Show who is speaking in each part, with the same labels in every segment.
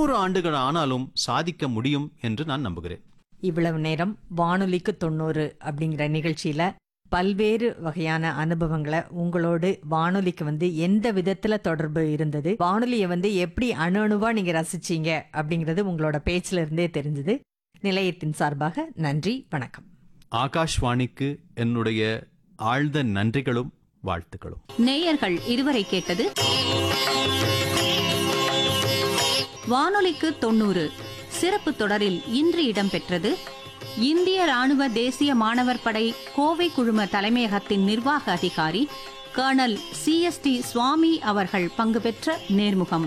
Speaker 1: தொண்ணூறு ஆண்டுகள் ஆனாலும் சாதிக்க முடியும் என்று நான் நம்புகிறேன்
Speaker 2: இவ்வளவு நேரம் வானொலிக்கு தொண்ணூறு அப்படிங்கிற நிகழ்ச்சியில பல்வேறு வகையான அனுபவங்களை உங்களோடு வானொலிக்கு வந்து எந்த விதத்துல தொடர்பு இருந்தது வானொலியை வந்து எப்படி அணு அணுவா நீங்க ரசிச்சீங்க அப்படிங்கிறது உங்களோட பேச்சுல இருந்தே தெரிஞ்சது நிலையத்தின் சார்பாக நன்றி வணக்கம்
Speaker 1: ஆகாஷ்வாணிக்கு என்னுடைய ஆழ்ந்த நன்றிகளும் வாழ்த்துக்களும்
Speaker 3: நேயர்கள் இதுவரை கேட்டது வானொலிக்கு தொண்ணூறு சிறப்பு தொடரில் இன்று இடம்பெற்றது இந்திய ராணுவ தேசிய மாணவர் படை கோவை குழும தலைமையகத்தின் நிர்வாக அதிகாரி கர்னல் சிஎஸ்டி சுவாமி அவர்கள் பங்கு பெற்ற நேர்முகம்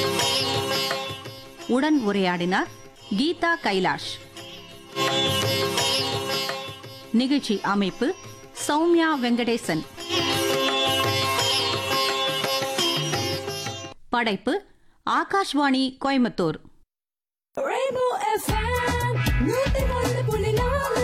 Speaker 3: உடன் உரையாடினார் கீதா கைலாஷ் நிகழ்ச்சி அமைப்பு சௌமியா வெங்கடேசன் படைப்பு ஆகாஷ்வாணி கோயம்புத்தூர்
Speaker 4: Rainbow FM, நூத்தி ஒன்று புள்ளி நாலு.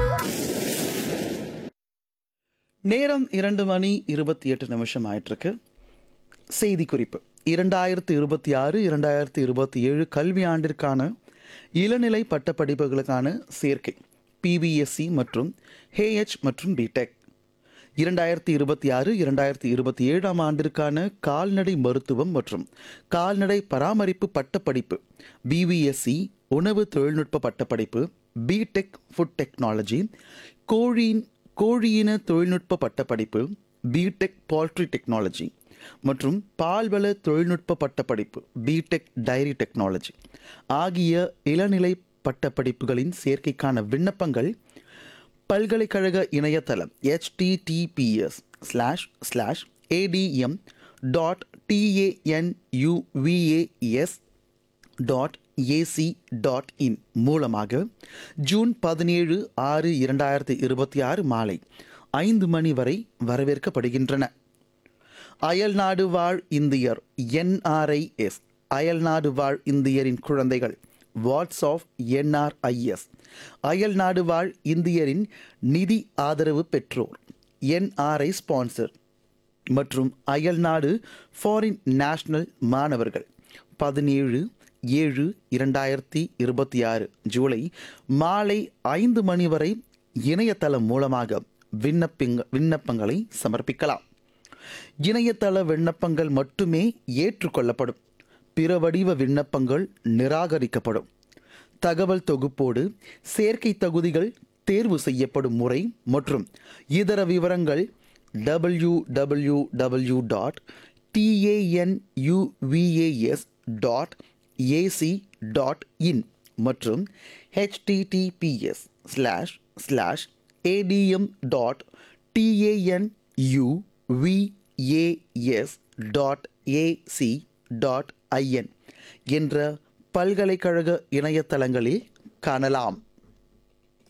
Speaker 5: நேரம் இரண்டு மணி இருபத்தி எட்டு நிமிஷம் ஆயிட்டிருக்கு செய்தி குறிப்பு இரண்டாயிரத்து இருபத்தி ஆறு இரண்டாயிரத்து இருபத்தி ஏழு கல்வி ஆண்டிற்கான இளநிலை பட்டப்படிப்புகளுக்கான சேர்க்கை பிபிஎஸ்சி மற்றும் ஹேஎச் மற்றும் பிடெக் இரண்டாயிரத்தி இருபத்தி ஆறு இரண்டாயிரத்தி இருபத்தி ஏழாம் ஆண்டிற்கான கால்நடை மருத்துவம் மற்றும் கால்நடை பராமரிப்பு பட்டப்படிப்பு பிபிஎஸ்சி உணவு தொழில்நுட்ப பட்டப்படிப்பு பிடெக் ஃபுட் டெக்னாலஜி கோழியின் கோழியின தொழில்நுட்ப பட்டப்படிப்பு பிடெக் பால்ட்ரி டெக்னாலஜி மற்றும் பால்வள தொழில்நுட்ப பட்டப்படிப்பு பிடெக் டைரி டெக்னாலஜி ஆகிய இளநிலை பட்டப்படிப்புகளின் சேர்க்கைக்கான விண்ணப்பங்கள் பல்கலைக்கழக இணையதளம் https slash slash ADM dot TANUVAS dot AC dot in மூலமாக ஜூன் பதினேழு ஆறு இரண்டாயிரத்தி இருபத்தி ஆறு மாலை ஐந்து மணி வரை வரவேற்கப்படுகின்றன அயல்நாடு வாழ் இந்தியர் என்ஆர்ஐஎஸ் அயல்நாடு வாழ் இந்தியரின் குழந்தைகள் வாட்ஸ் ஆஃப் என்ஆர்ஐஎஸ் அயல்நாடு வாழ் இந்தியரின் நிதி ஆதரவு பெற்றோர் என்ஆர்ஐ ஸ்பான்சர் மற்றும் அயல்நாடு ஃபாரின் நேஷனல் மாணவர்கள் பதினேழு ஏழு இரண்டாயிரத்தி இருபத்தி ஆறு ஜூலை மாலை ஐந்து மணி வரை இணையதளம் மூலமாக விண்ணப்பிங்க விண்ணப்பங்களை சமர்ப்பிக்கலாம் இணையதள விண்ணப்பங்கள் மட்டுமே ஏற்றுக்கொள்ளப்படும் பிற வடிவ விண்ணப்பங்கள் நிராகரிக்கப்படும் தகவல் தொகுப்போடு சேர்க்கை தகுதிகள் தேர்வு செய்யப்படும் முறை மற்றும் இதர விவரங்கள் W W W dot TANUVAS dot AC dot in மற்றும் HTTPS slash slash ADM dot TANUVAS dot AC dot IN என்ற பல்கலைக்கழக இணையதளங்களில் காணலாம்